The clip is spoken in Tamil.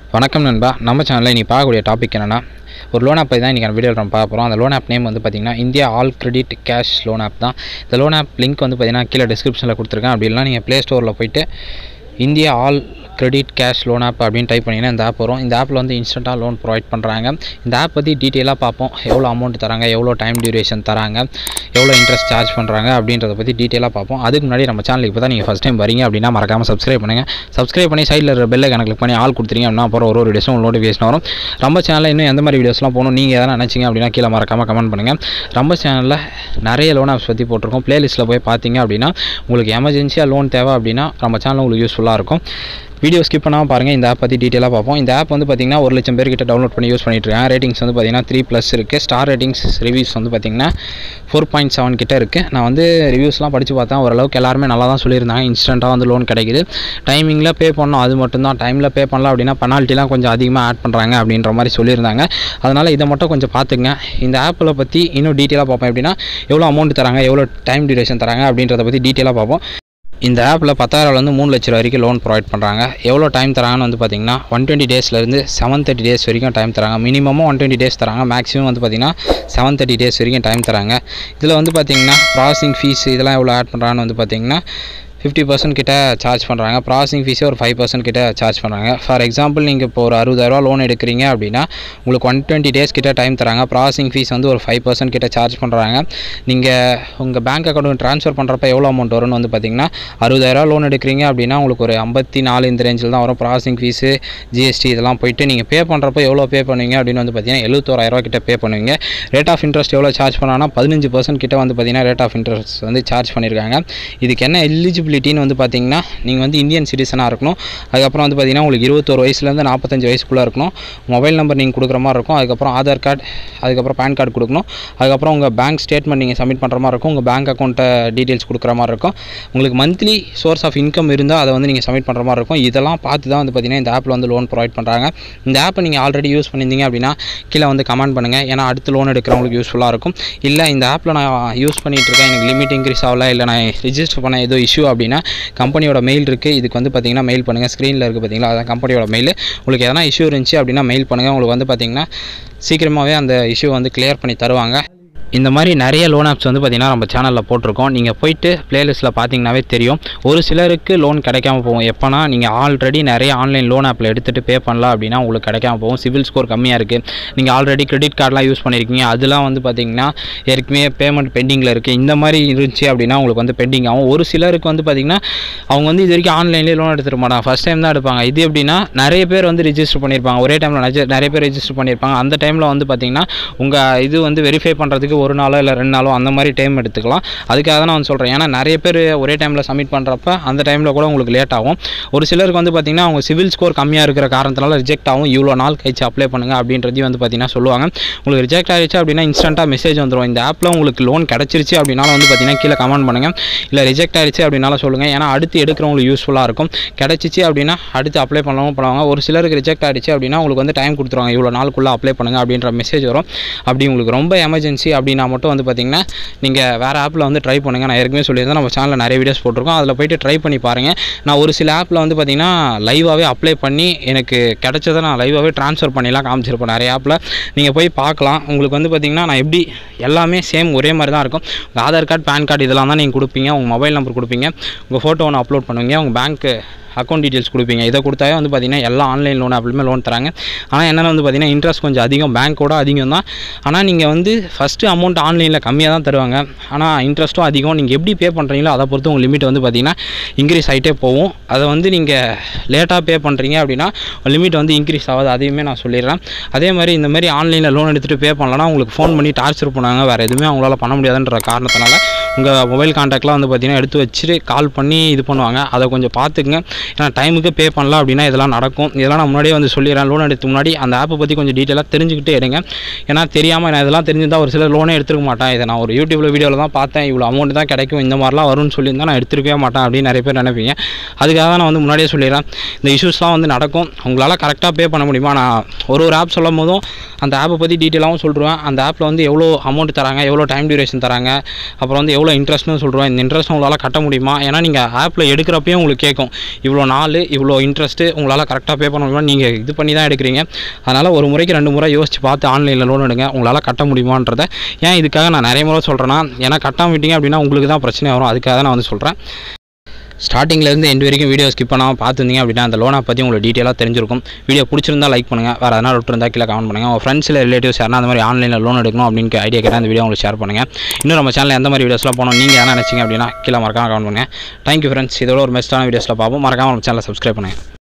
வணக்கம் நண்பா நம்ம சேனலில் இன்றைக்கி பார்க்கக்கூடிய டாபிக் என்னென்னா ஒரு லோன் ஆப் தான் இன்றைக்கி வீடியோ நம்ம பார்க்க போகிறோம் அந்த லோன் ஆப் நேம் வந்து பார்த்திங்கன்னா India all credit cash loan app தான் இந்த லோன் ஆப் லிங்க் வந்து பார்த்திங்கன்னா கீழே டிஸ்கிரிப்ஷனில் கொடுத்துருக்கேன் அப்படி இல்லைனா நீங்கள் ப்ளே ஸ்டோரில் போயிட்டு India all credit cash loan app அப்படின்னு டைப் பண்ணிங்கன்னா இந்த ஆப் வரும் இந்த ஆப்பில் வந்து இன்ஸ்டண்ட்டாக லோன் ப்ரொவைட் பண்ணுறாங்க இந்த ஆப் பற்றி டீட்டெயிலாக பார்ப்போம் எவ்வளோ அமௌண்ட் தராங்க எவ்வளோ டைம் டியூரேஷன் தராங்க எவ்வளோ இன்ட்ரெஸ்ட் சார்ஜ் பண்ணுறாங்க அப்படின்றத பற்றி டீட்டெயிலாக பார்ப்போம் அதுக்கு முன்னாடி நம்ம சேனலுக்கு இப்போ தான் நீங்கள் ஃபஸ்ட் டைம் வரீங்க அப்படின்னா மறக்காமல் சப்ஸ்கிரைப் பண்ணுங்கள் சப்ஸ்கிரைப் பண்ணி சைடில் இருக்கிற பெல்லை கணக்கு click பண்ணி ஆல் கொடுத்துருங்க அப்படின்னா அப்புறம் ஒரு ஒரு வீடியோஸும் நோட்டிஃபிகேஷன் வரும் நம்ம சேனலில் இன்னும் எந்த மாதிரி வீடியோஸ்லாம் போகணும் நீங்கள் எதனா நினச்சிங்க அப்படின்னா கீழே மறக்காமல் கமெண்ட் பண்ணுங்கள் நம்ம சேனலில் நிறைய லோன் ஆப்ஸ் பற்றி போட்டிருக்கோம் ப்ளேலிஸ்ட்டில் போய் பார்த்தீங்க அப்படின்னா உங்களுக்கு எமர்ஜென்சியாக லோன் தேவை அப்படின்னா நம்ம சேனல் உங்களுக்கு யூஸ்ஃபுல்லாக இருக்கும் வீடியோ ஸ்கிப் பண்ணாமல் பாருங்கள் இந்த ஆப் பற்றி டீட்டெயிலாக பார்ப்போம் இந்த ஆப் வந்து பார்த்திங்கன்னா ஒரு லட்சம் பேர்கிட்ட டவுன்லோட் பண்ணி யூஸ் பண்ணிட்டு இருக்காங்க ரேட்டிங்ஸ் வந்து பார்த்திங்கன்னா த்ரீ ப்ளஸ் இருக்குது ஸ்டார் ரேட்டிங்ஸ் ரிவ்யூஸ் வந்து பார்த்திங்கன்னா ஃபோர் பாயிண்ட் செவன் கிட்ட இருக்குது நான் வந்து ரிவ்யூஸ்லாம் படித்து பார்த்தேன் ஓரளவுக்கு எல்லாருமே நல்லா தான் சொல்லியிருந்தாங்க இன்ஸ்டண்ட்டாக வந்து லோன் கிடைக்குது டைமிங்கில் பே பண்ணோம் அது மட்டும்தான் டைமில் பே பண்ணல அப்படின்னா பெனால்ட்டிலாம் கொஞ்சம் அதிகமாக ஆட் பண்ணுறாங்க அப்படின்ற மாதிரி சொல்லியிருந்தாங்க அதனால் இதை மட்டும் கொஞ்சம் பார்த்துங்க இந்த ஆப்பில் பற்றி இன்னும் டீட்டெயிலாக பார்ப்போம் எப்படின்னா எவ்வளோ அமௌண்ட் தராங்க எவ்வளோ டைம் டியூரேஷன் தராங்க அப்படின்றத பற்றி டீட்டெயிலாக பார்ப்போம் இந்த ஆப்பில் பத்தாயிரம்லேருந்து மூணு லட்ச ரூபா வரைக்கும் லோன் ப்ரொவைட் பண்ணுறாங்க எவ்வளோ டைம் தராங்கன்னு வந்து பார்த்தீங்கன்னா ஒன் டுவெண்ட்டி டேஸ்லேருந்து செவன் தேர்ட்டி டேஸ் வரைக்கும் டைம் தராங்க மினிமமும் ஒன் டுவெண்ட்டி டேஸ் தராங்க மேக்ஸிமம் வந்து பார்த்தீங்கன்னா செவன் தேர்ட்டி டேஸ் வரைக்கும் டைம் தராங்க இதில் வந்து பார்த்தீங்கன்னா ப்ராசஸிங் ஃபீஸ் இதெல்லாம் எவ்வளோ ஆட் பண்ணுறாங்கன்னு வந்து பார்த்தீங்கன்னா ஃபிஃப்டி பர்சன்ட் கிட்ட சார்ஜ் பண்ணுறாங்க ப்ராசஸிங் ஃபீஸே ஒரு ஃபைவ் பர்சன்ட் கிட்ட சார்ஜ் பண்ணுறாங்க ஃபார் எக்ஸாம்பிள் நீங்கள் இப்போ ஒரு அறுபதாயிரரூவா லோன் எடுக்கிறீங்க அப்படின்னா உங்களுக்கு ஒன் டுவெண்ட்டி டேஸ் கிட்ட டைம் தராங்க ப்ராசஸிங் ஃபீஸ் வந்து ஒரு ஃபைவ் பர்சன்ட் கிட்ட சார்ஜ் பண்ணுறாங்க நீங்கள் உங்கள் பேங்க் அக்கௌண்ட்டுக்கு ட்ரான்ஸ்ஃபர் பண்ணுறப்ப எவ்வளோ அமௌண்ட் வரும்னு வந்து பார்த்தீங்கன்னா அறுபதாயிரரூவா லோன் எடுக்கிறீங்க அப்படின்னா உங்களுக்கு ஒரு ஐம்பத்தி நாலு இந்த ரேஞ்சில் தான் வரும் ப்ராசஸிங் ஃபீஸு ஜிஎஸ்டி இதெல்லாம் போயிட்டு நீங்கள் பே பண்ணுறப்போ எவ்வளோ பே பண்ணுவீங்க அப்படின்னு வந்து பார்த்தீங்கன்னா எழுபத்தோராயிரரூவா கிட்ட பே பண்ணுவீங்க ரேட் ஆஃப் இன்ட்ரெஸ்ட் எவ்வளோ சார்ஜ் பண்ணாங்கன்னா பதினஞ்சு பர்சன்ட் கிட்ட வந்து பார்த்தீங்கன்னா ரேட் ஆஃப் இன்ட்ரெஸ்ட் வந்து சார்ஜ் பண்ணியிருக்காங்க இதுக்கு என்ன எலிஜிபிலிட்டின்னு வந்து பார்த்தீங்கன்னா நீங்கள் வந்து இந்தியன் சிட்டிசனாக இருக்கணும் அதுக்கப்புறம் வந்து பார்த்தீங்கன்னா உங்களுக்கு இருபத்தோரு வயசுலேருந்து நாற்பத்தஞ்சு வயசுக்குள்ளே இருக்கணும் மொபைல் நம்பர் நீங்கள் கொடுக்குற மாதிரி இருக்கும் அதுக்கப்புறம் ஆதார் கார்டு அதுக்கப்புறம் பேன் கார்டு கொடுக்கணும் அதுக்கப்புறம் உங்கள் பேங்க் ஸ்டேட்மெண்ட் நீங்கள் சப்மிட் பண்ணுற மாதிரி இருக்கும் உங்கள் பேங்க் அக்கௌண்ட்டை டீட்டெயில்ஸ் கொடுக்குற மாதிரி இருக்கும் உங்களுக்கு மந்த்லி சோர்ஸ் ஆஃப் இன்கம் இருந்தால் அதை வந்து நீங்கள் சப்மிட் பண்ணுற மாதிரி இருக்கும் இதெல்லாம் பார்த்து தான் வந்து பார்த்தீங்கன்னா இந்த ஆப்பில் வந்து லோன் ப்ரொவைட் பண்ணுறாங்க இந்த ஆப்பை நீங்கள் ஆல்ரெடி யூஸ் பண்ணியிருந்தீங்க அப்படின்னா கீழே வந்து கமெண்ட் பண்ணுங்கள் ஏன்னா அடுத்து லோன் எடுக்கிறவங்களுக்கு யூஸ்ஃபுல்லாக இருக்கும் இல்லை இந்த ஆப்பில் நான் யூஸ் பண்ணிகிட்டு இருக்கேன் எனக்கு லிமிட் இன்க்ரீஸ் ஆகல இல்லை நான் ரிஜிஸ்டர் பண்ண ஏதோ இஷ்யூ அப்படின்னா கம்பெனியோட மெயில் இருக்குது இதுக்கு வந்து பார்த்தீங்கன்னா மெயில் பண்ணுங்கள் ஸ்க்ரீனில் இருக்குது பார்த்தீங்களா அதான் கம்பெனியோட மெயில் உங்களுக்கு எதனா இஷ்யூ இருந்துச்சு அப்படின்னா மெயில் பண்ணுங்கள் உங்களுக்கு வந்து பார்த்தீங்கன்னா சீக்கிரமாகவே அந்த இஷ்யூ வந்து கிளியர் பண்ணி தருவாங்க இந்த மாதிரி நிறைய லோன் ஆப்ஸ் வந்து பார்த்திங்கன்னா நம்ம சேனலில் போட்டிருக்கோம் நீங்கள் போயிட்டு ப்ளேலிஸ்ட்டில் பார்த்தீங்கன்னாவே தெரியும் ஒரு சிலருக்கு லோன் கிடைக்காம போகும் எப்போனா நீங்கள் ஆல்ரெடி நிறைய ஆன்லைன் லோன் ஆப்பில் எடுத்துகிட்டு பே பண்ணலாம் அப்படின்னா உங்களுக்கு கிடைக்காம போகும் சிவில் ஸ்கோர் கம்மியாக இருக்குது நீங்கள் ஆல்ரெடி கிரெடிட் கார்டெலாம் யூஸ் பண்ணியிருக்கீங்க அதெல்லாம் வந்து பார்த்திங்கன்னா ஏற்கனவே பேமெண்ட் பெண்டிங்கில் இருக்குது இந்த மாதிரி இருந்துச்சு அப்படின்னா உங்களுக்கு வந்து பெண்டிங் ஆகும் ஒரு சிலருக்கு வந்து பார்த்திங்கன்னா அவங்க வந்து இது வரைக்கும் ஆன்லைன்லேயே லோன் எடுத்துகிட்டு மாட்டாங்க ஃபஸ்ட் டைம் தான் எடுப்பாங்க இது எப்படின்னா நிறைய பேர் வந்து ரிஜிஸ்டர் பண்ணியிருப்பாங்க ஒரே டைமில் நிறைய பேர் ரிஜிஸ்டர் பண்ணியிருப்பாங்க அந்த டைமில் வந்து பார்த்திங்கன்னா உங்கள் இது வந்து வெரிஃபை பண்ணுறதுக்கு ஒரு நாளோ இல்லை ரெண்டு நாளோ அந்த மாதிரி டைம் எடுத்துக்கலாம் அதுக்காக தான் நான் வந்து சொல்கிறேன் ஏன்னா நிறைய பேர் ஒரே டைமில் சப்மிட் பண்ணுறப்ப அந்த டைமில் கூட உங்களுக்கு லேட் ஆகும் ஒரு சிலருக்கு வந்து பார்த்திங்கன்னா அவங்க சிவில் ஸ்கோர் கம்மியாக இருக்கிற காரணத்தினால ரிஜெக்ட் ஆகும் இவ்வளோ நாள் கழிச்சு அப்ளை பண்ணுங்கள் அப்படின்றதையும் வந்து பார்த்திங்கன்னா சொல்லுவாங்க உங்களுக்கு ரிஜெக்ட் ஆகிடுச்சு அப்படின்னா இன்ஸ்டண்ட்டாக மெசேஜ் வந்துடும் இந்த ஆப்பில் உங்களுக்கு லோன் கிடச்சிருச்சு அப்படின்னாலும் வந்து பார்த்திங்கன்னா கீழே கமெண்ட் பண்ணுங்கள் இல்லை ரிஜெக்ட் ஆகிடுச்சு அப்படின்னாலும் சொல்லுங்கள் ஏன்னா அடுத்து எடுக்கிறவங்களுக்கு யூஸ்ஃபுல்லாக இருக்கும் கிடச்சிச்சு அப்படின்னா அடுத்து அப்ளை பண்ணவும் பண்ணுவாங்க ஒரு சிலருக்கு ரிஜெக்ட் ஆகிடுச்சு அப்படின்னா உங்களுக்கு வந்து டைம் கொடுத்துருவாங்க இவ்வளோ நாளுக்குள்ளே அப்ளை பண்ணுங்கள் அப்படின்ற மெசேஜ் வரும் அப்படி உங்களுக்கு ரொம்ப எமர்ஜென்சி அப்படின்னா மட்டும் வந்து பார்த்திங்கன்னா நீங்கள் வேறு ஆப்பில் வந்து ட்ரை பண்ணுங்கள் நான் ஏற்கனவே சொல்லியிருந்தேன் நம்ம சேனலில் நிறைய வீடியோஸ் போட்டிருக்கோம் அதில் போயிட்டு ட்ரை பண்ணி பாருங்கள் நான் ஒரு சில ஆப்பில் வந்து பார்த்திங்கன்னா லைவாகவே அப்ளை பண்ணி எனக்கு கிடைச்சதை நான் லைவாகவே ட்ரான்ஸ்ஃபர் பண்ணிலாம் காமிச்சிருப்பேன் நிறைய ஆப்பில் நீங்கள் போய் பார்க்கலாம் உங்களுக்கு வந்து பார்த்திங்கன்னா நான் எப்படி எல்லாமே சேம் ஒரே மாதிரி தான் இருக்கும் உங்கள் ஆதார் கார்டு பேன் கார்டு இதெல்லாம் தான் நீங்கள் கொடுப்பீங்க உங்கள் மொபைல் நம்பர் கொடுப்பீங்க உங்கள் ஃபோட்டோ ஒன்று அப்லோட் பண்ணுவீங்க உங்கள் பேங்க்கு அக்கௌண்ட் டீட்டெயில்ஸ் கொடுப்பீங்க இதை கொடுத்தாவே வந்து பார்த்திங்கன்னா எல்லா ஆன்லைன் லோன் ஆப்லையுமே லோன் தராங்க ஆனால் என்னென்ன வந்து பார்த்திங்கன்னா இன்ட்ரெஸ்ட் கொஞ்சம் அதிகம் பேங்க்கோட அதிகம் தான் ஆனால் நீங்கள் வந்து ஃபஸ்ட்டு அமௌண்ட் ஆன்லைனில் கம்மியாக தான் தருவாங்க ஆனால் இன்ட்ரெஸ்ட்டும் அதிகம் நீங்கள் எப்படி பே பண்ணுறீங்களோ அதை பொறுத்து உங்கள் லிமிட் வந்து பார்த்திங்கன்னா இன்க்ரீஸ் ஆகிட்டே போகும் அதை வந்து நீங்கள் லேட்டாக பே பண்ணுறீங்க அப்படின்னா லிமிட் வந்து இன்க்ரீஸ் ஆகாது அதையுமே நான் சொல்லிடுறேன் அதே மாதிரி இந்த மாதிரி ஆன்லைனில் லோன் எடுத்துகிட்டு பே பண்ணலன்னா உங்களுக்கு ஃபோன் பண்ணி டார்ச்சர் பண்ணுவாங்க வேறு எதுவுமே அவங்களால பண்ண முடியாதுன்ற காரணத்தினால உங்கள் மொபைல் கான்டாக்ட்லாம் வந்து பார்த்திங்கன்னா எடுத்து வச்சுட்டு கால் பண்ணி இது பண்ணுவாங்க அதை கொஞ்சம் பார்த்துக்குங்க ஏன்னா டைமுக்கு பே பண்ணல அப்படின்னா இதெல்லாம் நடக்கும் இதெல்லாம் நான் முன்னாடியே வந்து சொல்லிடுறேன் லோன் எடுத்து முன்னாடி அந்த ஆப்பை பற்றி கொஞ்சம் டீட்டெயிலாக தெரிஞ்சுக்கிட்டே எடுங்க ஏன்னா தெரியாமல் நான் இதெல்லாம் தெரிஞ்சிருந்தால் ஒரு சிலர் லோனே எடுத்துருக்க மாட்டேன் இதை நான் ஒரு யூடியூப்பில் வீடியோவில் தான் பார்த்தேன் இவ்வளோ அமௌண்ட் தான் கிடைக்கும் இந்த மாதிரிலாம் வரும்னு சொல்லியிருந்தா நான் எடுத்துருக்கவே மாட்டேன் அப்படின்னு நிறைய பேர் நினைப்பீங்க அதுக்காக தான் நான் வந்து முன்னாடியே சொல்லிடுறேன் இந்த இஷ்யூஸ்லாம் வந்து நடக்கும் உங்களால் கரெக்டாக பே பண்ண முடியுமா நான் ஒரு ஒரு ஆப் சொல்லும் போதும் அந்த ஆப்பை பற்றி டீட்டெயிலாகவும் சொல்லிடுவேன் அந்த ஆப்பில் வந்து எவ்வளோ அமௌண்ட் தராங்க எவ்வளோ டைம் டியூரேஷன் தராங்க அப்புறம் வந்து எவ்வளோ இன்ட்ரெஸ்ட்னு சொல்கிறோம் இந்த இன்ட்ரெஸ்ட் உங்களால் கட்ட முடியுமா ஏன்னா நீங்கள் ஆப்பில் எடுக்கிறப்பயே உங்களுக்கு கேட்கும் இவ்வளோ நாள் இவ்வளோ இன்ட்ரெஸ்ட்டு உங்களால் கரெக்டாக பே பண்ண முடியுமா நீங்கள் இது பண்ணி தான் எடுக்கிறீங்க அதனால் ஒரு முறைக்கு ரெண்டு முறை யோசிச்சு பார்த்து ஆன்லைனில் லோன் எடுங்க உங்களால் கட்ட முடியுமான்றதை ஏன் இதுக்காக நான் நிறைய முறை சொல்கிறேன்னா ஏன்னா கட்டாம விட்டீங்க அப்படின்னா உங்களுக்கு தான் பிரச்சனை வரும் அதுக்காக தான் நான் வந்து சொல்கிறேன் ஸ்டார்டிங்லேருந்து எண்டு வரைக்கும் வீடியோ ஸ்கிப் பண்ணாமல் பார்த்துருந்தீங்க அப்படின்னா அந்த லோனை பற்றி உங்களுக்கு டீட்டெயிலாக தெரிஞ்சிருக்கும் வீடியோ பிடிச்சிருந்தா லைக் பண்ணுங்கள் வேறு எதனா விட்டுருந்தா கீழே கமெண்ட் பண்ணுங்கள் உங்கள் ஃப்ரெண்ட்ஸில் ரிலேட்டிவ்ஸ் யாரா அந்த மாதிரி ஆன்லைனில் லோன் எடுக்கணும் அப்படின்னு ஐடியா கேட்டால் அந்த வீடியோ உங்களுக்கு ஷேர் பண்ணுங்கள் இன்னும் நம்ம சேனலில் எந்த மாதிரி வீடியோஸ்லாம் போனோம் நீங்கள் என்ன நினச்சிங்க அப்படின்னா கீழே மறக்காம கமெண்ட் பண்ணுங்கள் தேங்க்யூ ஃப்ரெண்ட்ஸ் இதோட ஒரு பெஸ்ட்டான வீடியோஸில் பார்ப்போம் மறக்காமல் நம்ம சேனலை சப்ஸ்கிரைப் பண்ணுங்கள்